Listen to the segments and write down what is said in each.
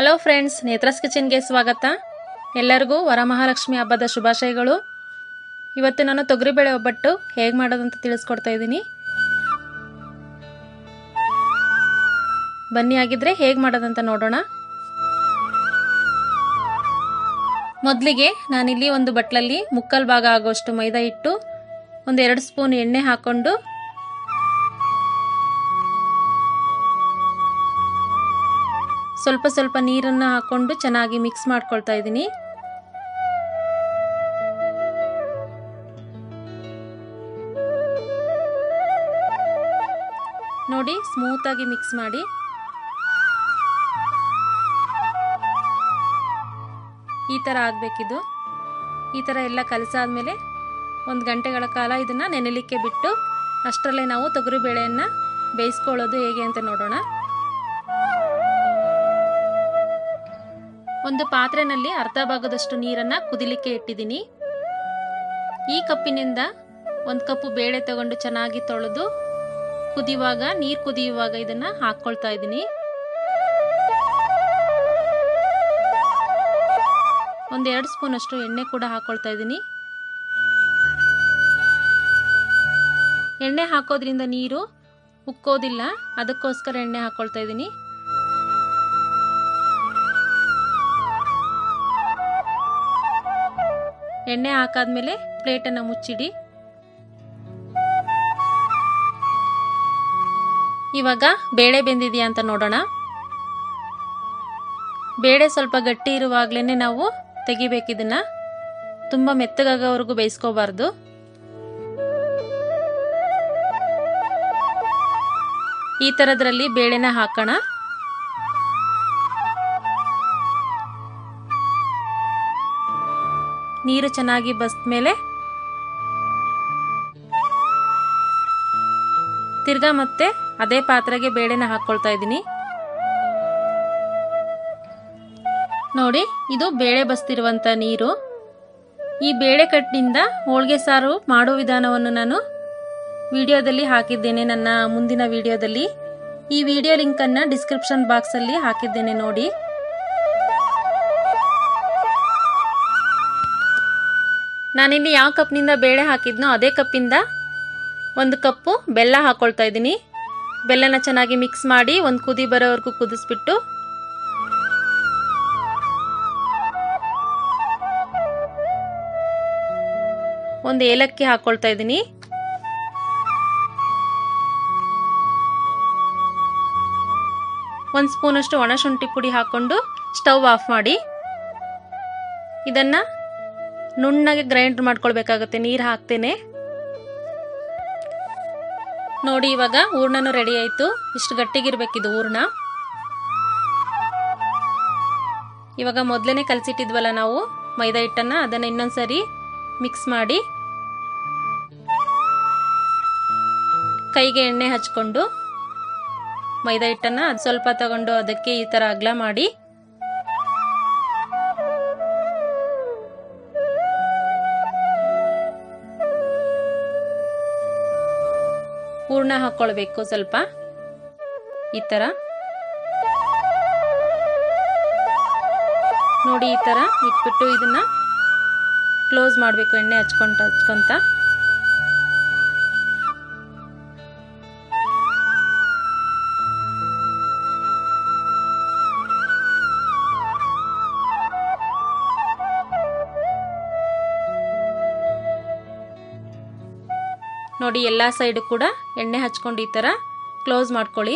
hello friends ನೇತ್ರಾಸ್ ಕಿಚನ್ಗೆ ಸ್ವಾಗತ ಎಲ್ಲರಿಗೂ ವರಮಹಾಲಕ್ಷ್ಮಿ ಹಬ್ಬದ ಶುಭಾಶಯಗಳು ಇವತ್ತು ನಾನು ತೊಗರಿಬೇಳೆ ಒಬ್ಬಟ್ಟು ಹೇಗೆ ಮಾಡೋದಂತ ತಿಳಿಸ್ಕೊಡ್ತಾ ಇದ್ದೀನಿ ಬನ್ನಿ ಆಗಿದ್ರೆ ಹೇಗೆ ಮಾಡೋದಂತ ನೋಡೋಣ ಮೊದಲಿಗೆ ನಾನಿಲ್ಲಿ ಒಂದು ಬಟ್ಲಲ್ಲಿ ಮುಕ್ಕಲ್ ಭಾಗ ಆಗೋಷ್ಟು ಮೈದಾ ಇಟ್ಟು ಒಂದು ಎರಡು ಸ್ಪೂನ್ ಎಣ್ಣೆ ಹಾಕೊಂಡು ಸ್ವಲ್ಪ ಸ್ವಲ್ಪ ನೀರನ್ನು ಹಾಕೊಂಡು ಚೆನ್ನಾಗಿ ಮಿಕ್ಸ್ ಮಾಡ್ಕೊಳ್ತಾ ಇದ್ದೀನಿ ನೋಡಿ ಸ್ಮೂತಾಗಿ ಮಿಕ್ಸ್ ಮಾಡಿ ಈ ಥರ ಆಗಬೇಕಿದು ಈ ಥರ ಎಲ್ಲ ಕಲಸಾದ್ಮೇಲೆ ಒಂದು ಗಂಟೆಗಳ ಕಾಲ ಇದನ್ನು ನೆನೆಲಿಕ್ಕೆ ಬಿಟ್ಟು ಅಷ್ಟರಲ್ಲೇ ನಾವು ತೊಗರಿಬೇಳೆಯನ್ನು ಬೇಯಿಸ್ಕೊಳ್ಳೋದು ಹೇಗೆ ಅಂತ ನೋಡೋಣ ಒಂದು ಪಾತ್ರೆನಲ್ಲಿ ಅರ್ಧ ಭಾಗದಷ್ಟು ನೀರನ್ನು ಕುದಿಲಿಕ್ಕೆ ಇಟ್ಟಿದ್ದೀನಿ ಈ ಕಪ್ಪಿನಿಂದ ಒಂದು ಕಪ್ಪು ಬೇಳೆ ತಗೊಂಡು ಚೆನ್ನಾಗಿ ತೊಳೆದು ಕುದಿಯುವಾಗ ನೀರು ಕುದಿಯುವಾಗ ಇದನ್ನ ಹಾಕ್ಕೊಳ್ತಾ ಇದ್ದೀನಿ ಒಂದು ಎರಡು ಸ್ಪೂನ್ ಅಷ್ಟು ಎಣ್ಣೆ ಕೂಡ ಹಾಕೊಳ್ತಾ ಇದ್ದೀನಿ ಎಣ್ಣೆ ಹಾಕೋದ್ರಿಂದ ನೀರು ಉಕ್ಕೋದಿಲ್ಲ ಅದಕ್ಕೋಸ್ಕರ ಎಣ್ಣೆ ಹಾಕೊಳ್ತಾ ಇದ್ದೀನಿ ಎಣ್ಣೆ ಹಾಕಾದ್ಮೇಲೆ ಪ್ಲೇಟನ್ನು ಮುಚ್ಚಿಡಿ ಇವಾಗ ಬೇಳೆ ಬೆಂದಿದೆಯಾ ಅಂತ ನೋಡೋಣ ಬೇಳೆ ಸ್ವಲ್ಪ ಗಟ್ಟಿ ಇರುವಾಗ್ಲೇ ನಾವು ತೆಗಿಬೇಕಿದನ್ನ ತುಂಬ ಮೆತ್ತಗಾಗೋವರೆಗೂ ಬೇಯಿಸ್ಕೋಬಾರ್ದು ಈ ಥರದ್ರಲ್ಲಿ ಬೇಳೆನ ಹಾಕೋಣ ನೀರು ಚೆನ್ನಾಗಿ ಬಸ್ಮೇಲೆ ತಿರ್ಗಾ ಮತ್ತೆ ಅದೇ ಪಾತ್ರೆಗೆ ಬೇಳೆನ ಹಾಕೊಳ್ತಾ ಇದ್ದೀನಿ ನೋಡಿ ಇದು ಬೇಳೆ ಬಸ್ತಿರುವಂತ ನೀರು ಈ ಬೇಳೆ ಕಟ್ಟಿನಿಂದ ಹೋಳಿಗೆ ಸಾರು ಮಾಡೋ ವಿಧಾನವನ್ನು ನಾನು ವಿಡಿಯೋದಲ್ಲಿ ಹಾಕಿದ್ದೇನೆ ನನ್ನ ಮುಂದಿನ ವಿಡಿಯೋದಲ್ಲಿ ಈ ವಿಡಿಯೋ ಲಿಂಕನ್ನು ಡಿಸ್ಕ್ರಿಪ್ಷನ್ ಬಾಕ್ಸಲ್ಲಿ ಹಾಕಿದ್ದೇನೆ ನೋಡಿ ನಾನಿಲ್ಲಿ ಯಾವ ಕಪ್ನಿಂದ ಬೇಳೆ ಹಾಕಿದ್ನೋ ಅದೇ ಕಪ್ಪಿಂದ ಒಂದು ಕಪ್ಪು ಬೆಲ್ಲ ಹಾಕೊಳ್ತಾ ಇದ್ದೀನಿ ಬೆಲ್ಲನ ಚೆನ್ನಾಗಿ ಮಿಕ್ಸ್ ಮಾಡಿ ಒಂದು ಕುದಿ ಬರೋವರೆಗೂ ಕುದಿಸ್ಬಿಟ್ಟು ಒಂದು ಏಲಕ್ಕಿ ಹಾಕೊಳ್ತಾ ಇದ್ದೀನಿ ಒಂದು ಸ್ಪೂನಷ್ಟು ಒಣ ಶುಂಠಿ ಪುಡಿ ಹಾಕೊಂಡು ಸ್ಟವ್ ಆಫ್ ಮಾಡಿ ಇದನ್ನ ನುಣ್ಣಗೆ ಗ್ರೈಂಡ್ ಮಾಡ್ಕೊಳ್ಬೇಕಾಗತ್ತೆ ನೀರು ಹಾಕ್ತೇನೆ ನೋಡಿ ಇವಾಗ ಹೂರ್ಣನು ರೆಡಿ ಆಯ್ತು ಇಷ್ಟು ಗಟ್ಟಿಗಿರ್ಬೇಕಿದು ಹೂರ್ಣ ಇವಾಗ ಮೊದಲೇ ಕಲಸಿಟ್ಟಿದ್ವಲ್ಲ ನಾವು ಮೈದಾ ಹಿಟ್ಟನ್ನ ಅದನ್ನ ಇನ್ನೊಂದ್ಸರಿ ಮಿಕ್ಸ್ ಮಾಡಿ ಕೈಗೆ ಎಣ್ಣೆ ಹಚ್ಕೊಂಡು ಮೈದಾ ಹಿಟ್ಟನ್ನ ಅದು ಸ್ವಲ್ಪ ತಗೊಂಡು ಅದಕ್ಕೆ ಈ ತರ ಅಗ್ಲ ಮಾಡಿ ಹೂರ್ಣ ಹಾಕೊಳ್ಬೇಕು ಸ್ವಲ್ಪ ಈ ತರ ನೋಡಿ ಈ ತರ ಇಟ್ಬಿಟ್ಟು ಇದನ್ನ ಕ್ಲೋಸ್ ಮಾಡಬೇಕು ಎಣ್ಣೆ ಹಚ್ಕೊಂತ ಹಚ್ಕೊಂತ ನೋಡಿ ಎಲ್ಲ ಸೈಡು ಕೂಡ ಎಣ್ಣೆ ಹಚ್ಕೊಂಡು ಈ ಥರ ಕ್ಲೋಸ್ ಮಾಡ್ಕೊಳ್ಳಿ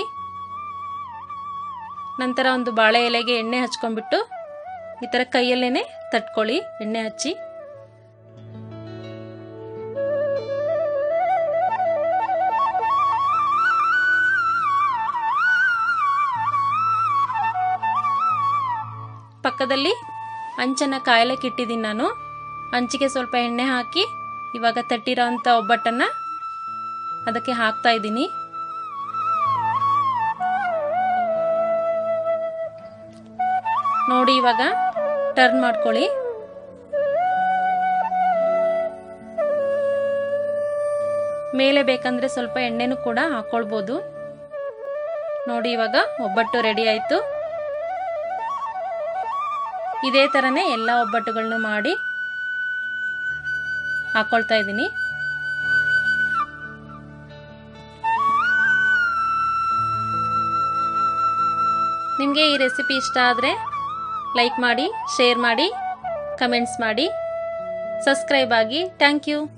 ನಂತರ ಒಂದು ಬಾಳೆ ಎಲೆಗೆ ಎಣ್ಣೆ ಹಚ್ಕೊಂಡ್ಬಿಟ್ಟು ಈ ಥರ ಕೈಯಲ್ಲೇನೆ ತಟ್ಕೊಳ್ಳಿ ಎಣ್ಣೆ ಹಚ್ಚಿ ಪಕ್ಕದಲ್ಲಿ ಅಂಚನ್ನ ಕಾಯಲಕ್ಕೆ ಇಟ್ಟಿದ್ದೀನಿ ನಾನು ಅಂಚಿಗೆ ಸ್ವಲ್ಪ ಎಣ್ಣೆ ಹಾಕಿ ಇವಾಗ ತಟ್ಟಿರೋ ಅಂಥ ಒಬ್ಬಟ್ಟನ್ನ ಅದಕ್ಕೆ ಹಾಕ್ತಾ ಇದ್ದೀನಿ ನೋಡಿ ಇವಾಗ ಟರ್ನ್ ಮಾಡ್ಕೊಳ್ಳಿ ಮೇಲೆ ಬೇಕಂದ್ರೆ ಸ್ವಲ್ಪ ಎಣ್ಣೆನೂ ಕೂಡ ಹಾಕೊಳ್ಬೋದು ನೋಡಿ ಇವಾಗ ಒಬ್ಬಟ್ಟು ರೆಡಿ ಆಯ್ತು ಇದೇ ಥರನೇ ಎಲ್ಲ ಒಬ್ಬಟ್ಟುಗಳನ್ನ ಮಾಡಿ ಹಾಕ್ಕೊಳ್ತಾ ಇದ್ದೀನಿ ನಿಮಗೆ ಈ ರೆಸಿಪಿ ಇಷ್ಟ ಆದರೆ ಲೈಕ್ ಮಾಡಿ ಶೇರ್ ಮಾಡಿ ಕಮೆಂಟ್ಸ್ ಮಾಡಿ ಸಬ್ಸ್ಕ್ರೈಬ್ ಆಗಿ ಥ್ಯಾಂಕ್ ಯು